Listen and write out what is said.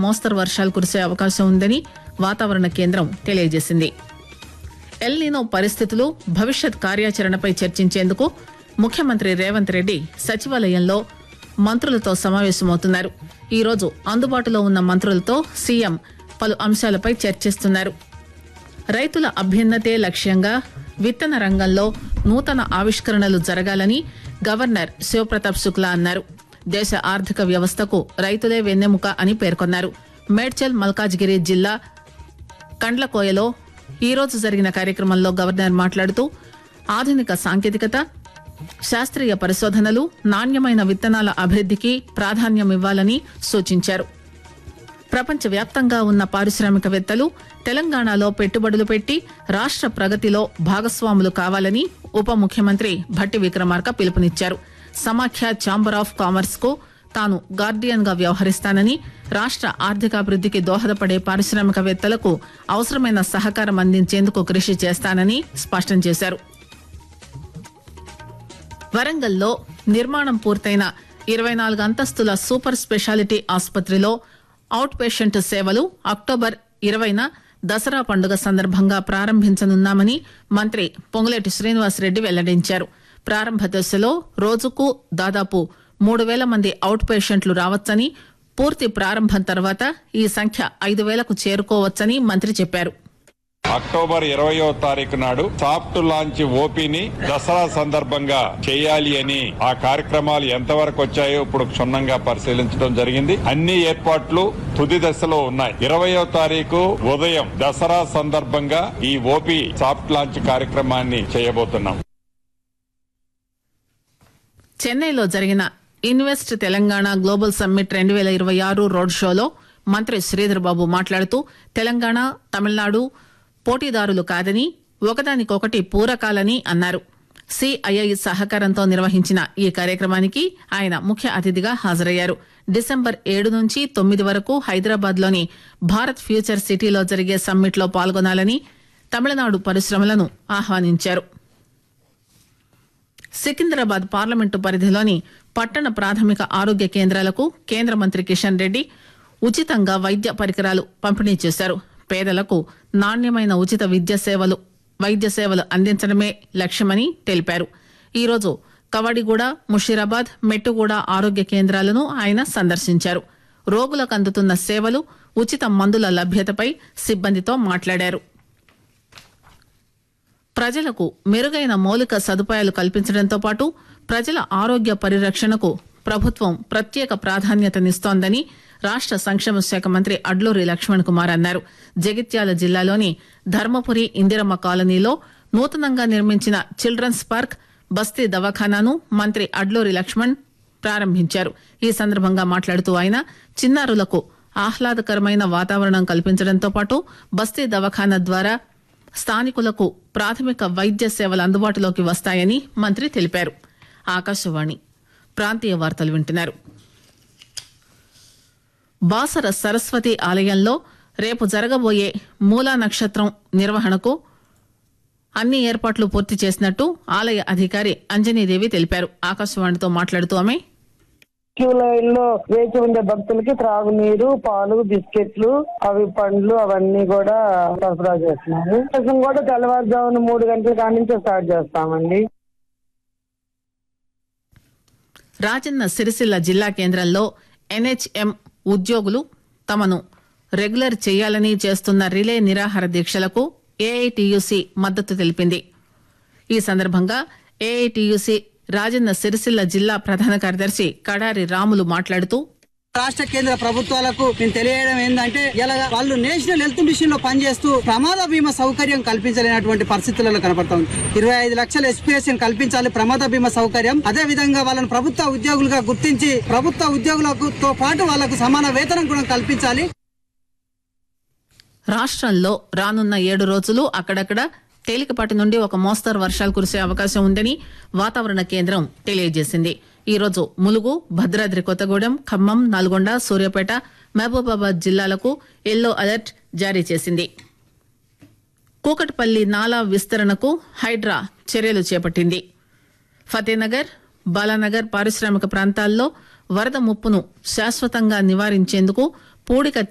మోస్తరు వర్షాలు కురిసే అవకాశం ఉందని వాతావరణ కేంద్రం తెలియజేసింది ఎల్నినో పరిస్థితులు భవిష్యత్ కార్యాచరణపై చర్చించేందుకు ముఖ్యమంత్రి రేవంత్ రెడ్డి సచివాలయంలో మంత్రులతో సమావేశమవుతున్నారు ఈరోజు అందుబాటులో ఉన్న మంత్రులతో సీఎం పలు అంశాలపై చర్చిస్తున్నారు రైతుల అభ్యున్నతే లక్ష్యంగా విత్తన రంగంలో నూతన ఆవిష్కరణలు జరగాలని గవర్నర్ శివప్రతాప్ శుక్లా అన్నారు దేశ ఆర్థిక వ్యవస్థకు రైతులే వెన్నెముక అని పేర్కొన్నారు మేడ్చల్ మల్కాజ్గిరి జిల్లా కండ్లకోయలో ఈరోజు జరిగిన కార్యక్రమంలో గవర్నర్ మాట్లాడుతూ ఆధునిక సాంకేతికత శాస్త్రీయ పరిశోధనలు నాణ్యమైన విత్తనాల అభివృద్ధికి ప్రాధాన్యమివ్వాలని సూచించారు ప్రపంచవ్యాప్తంగా ఉన్న పారిశ్రామికవేత్తలు తెలంగాణలో పెట్టుబడులు పెట్టి రాష్ట్ర ప్రగతిలో భాగస్వాములు కావాలని ఉప ముఖ్యమంత్రి భట్టి విక్రమార్క పిలుపునిచ్చారు సమాఖ్య ఛాంబర్ ఆఫ్ కామర్స్ కు తాను గార్డియన్ గా వ్యవహరిస్తానని రాష్ట్ర ఆర్థికాభివృద్ధికి దోహదపడే పారిశ్రామికవేత్తలకు అవసరమైన సహకారం అందించేందుకు కృషి చేస్తానని స్పష్టం చేశారు వరంగల్లో నిర్మాణం పూర్తయిన ఇరవై నాలుగు అంతస్తుల సూపర్ స్పెషాలిటీ ఆసుపత్రిలో అవుట్ పేషెంట్ సేవలు అక్టోబర్ ఇరవైన దసరా పండుగ సందర్భంగా ప్రారంభించనున్నామని మంత్రి పొంగులేటి శ్రీనివాసరెడ్డి వెల్లడించారు ప్రారంభ దశలో రోజుకు దాదాపు మూడు వేల మంది అవుట్ పేషెంట్లు రావచ్చని పూర్తి ప్రారంభం తర్వాత ఈ సంఖ్య ఐదు వేలకు చేరుకోవచ్చని మంత్రి చెప్పారు అక్టోబర్ ఇరవయో తారీఖు నాడు సాఫ్ట్ లాంచ్ ఓపీని దసరా సందర్భంగా చేయాలి అని ఆ కార్యక్రమాలు ఎంతవరకు వచ్చాయో ఇప్పుడు క్షుణ్ణంగా పరిశీలించడం జరిగింది అన్ని ఏర్పాట్లు తుది దశలో ఉన్నాయి ఇరవయో తారీఖు ఉదయం దసరా సందర్భంగా ఈ ఓపీ సాఫ్ట్ లాంచ్ కార్యక్రమాన్ని చేయబోతున్నాం చెన్నైలో జరిగిన ఇన్వెస్ట్ తెలంగాణ గ్లోబల్ సమ్మిట్ రెండు వేల ఇరవై ఆరు రోడ్ షోలో మంత్రి శ్రీధర్ బాబు మాట్లాడుతూ తెలంగాణ తమిళనాడు పోటీదారులు కాదని ఒకదానికొకటి పూరకాలని అన్నారు సిఐఐ సహకారంతో నిర్వహించిన ఈ కార్యక్రమానికి ఆయన ముఖ్య అతిథిగా హాజరయ్యారు డిసెంబర్ ఏడు నుంచి తొమ్మిది వరకు హైదరాబాద్ లోని భారత్ ఫ్యూచర్ సిటీలో జరిగే సమ్మిట్ లో పాల్గొనాలని తమిళనాడు పరిశ్రమలను ఆహ్వానించారు సికింద్రాబాద్ పార్లమెంటు పరిధిలోని పట్టణ ప్రాథమిక ఆరోగ్య కేంద్రాలకు కేంద్ర మంత్రి కిషన్ రెడ్డి ఉచితంగా వైద్య పరికరాలు పంపిణీ చేశారు పేదలకు నాణ్యమైన ఉచిత విద్య సేవలు వైద్య సేవలు అందించడమే లక్ష్యమని తెలిపారు ఈరోజు కవడిగూడ ముషీరాబాద్ మెట్టుగూడ ఆరోగ్య కేంద్రాలను ఆయన సందర్శించారు రోగులకు అందుతున్న సేవలు ఉచిత మందుల లభ్యతపై సిబ్బందితో మాట్లాడారు ప్రజలకు మెరుగైన మౌలిక సదుపాయాలు కల్పించడంతో పాటు ప్రజల ఆరోగ్య పరిరక్షణకు ప్రభుత్వం ప్రత్యేక ప్రాధాన్యతనిస్తోందని రాష్ట సంక్షేమ శాఖ మంత్రి అడ్లూరి లక్ష్మణ్ కుమార్ అన్నారు జగిత్యాల జిల్లాలోని ధర్మపురి ఇందిరమ్మ కాలనీలో నూతనంగా నిర్మించిన చిల్డ్రన్స్ పార్క్ బస్తీ దవాఖానాను మంత్రి అడ్లూరి లక్ష్మణ్ ప్రారంభించారు ఈ సందర్భంగా మాట్లాడుతూ ఆయన చిన్నారులకు ఆహ్లాదకరమైన వాతావరణం కల్పించడంతో పాటు బస్తీ దవాఖానా ద్వారా స్థానికులకు ప్రాథమిక వైద్య సేవలు అందుబాటులోకి వస్తాయని మంత్రి తెలిపారు ఆకాశవాణి ప్రాంతీయ వార్తలు వింటున్నారు బాసర సరస్వతి ఆలయంలో రేపు జరగబోయే మూలా నక్షత్రం నిర్వహణకు అన్ని ఏర్పాట్లు పూర్తి చేసినట్టు ఆలయ అధికారి అంజనీదేవి తెలిపారు ఆకాశవాణితో మాట్లాడుతూ ఆమె క్యూ లైన్ లో వేచి ఉండే భక్తులకి త్రాగునీరు పాలు బిస్కెట్లు అవి పండ్లు అవన్నీ కూడా సరఫరా చేస్తున్నారు కోసం కూడా తెల్లవారుజామున మూడు గంటల కాడి నుంచి స్టార్ట్ చేస్తామండి రాజన్న సిరిసిల్ల జిల్లా కేంద్రంలో ఎన్హెచ్ఎం ఉద్యోగులు తమను రెగ్యులర్ చేయాలని చేస్తున్న రిలే నిరాహార దీక్షలకు ఏఐటియుసి మద్దతు తెలిపింది ఈ సందర్భంగా ఏఐటియుసి రాజన్న సిరిసిల్ల జిల్లా ప్రధాన కార్యదర్శి కడారి రాములు మాట్లాడుతూ రాష్ట్ర కేంద్ర ప్రభుత్వాలకు నేను తెలియడం ఏంటంటే ఇలా వాళ్ళు నేషనల్ హెల్త్ మిషన్ లో పనిచేస్తూ ప్రమాద బీమా సౌకర్యం కల్పించలేనటువంటి పరిస్థితులలో కనపడతా ఉంది ఇరవై ఐదు లక్షల ఎస్పీఎస్ఎన్ కల్పించాలి ప్రమాద బీమా సౌకర్యం అదే విధంగా వాళ్ళని ప్రభుత్వ ఉద్యోగులుగా గుర్తించి ప్రభుత్వ ఉద్యోగులకు తో పాటు వాళ్లకు సమాన వేతనం కూడా కల్పించాలి రాష్ట్రంలో రానున్న ఏడు రోజులు అక్కడక్కడ తేలికపాటి నుండి ఒక మోస్తరు వర్షాలు కురిసే అవకాశం ఉందని వాతావరణ కేంద్రం తెలియజేసింది ఈ రోజు ములుగు భద్రాద్రి కొత్తగూడెం ఖమ్మం నల్గొండ సూర్యాపేట మహబూబాబాద్ జిల్లాలకు ఎల్లో అలర్ట్ జారీ చేసింది కూకట్పల్లి నాలా విస్తరణకు హైడ్రా చర్యలు చేపట్టింది ఫతేనగర్ బాలానగర్ పారిశ్రామిక ప్రాంతాల్లో వరద ముప్పును శాశ్వతంగా నివారించేందుకు పూడిక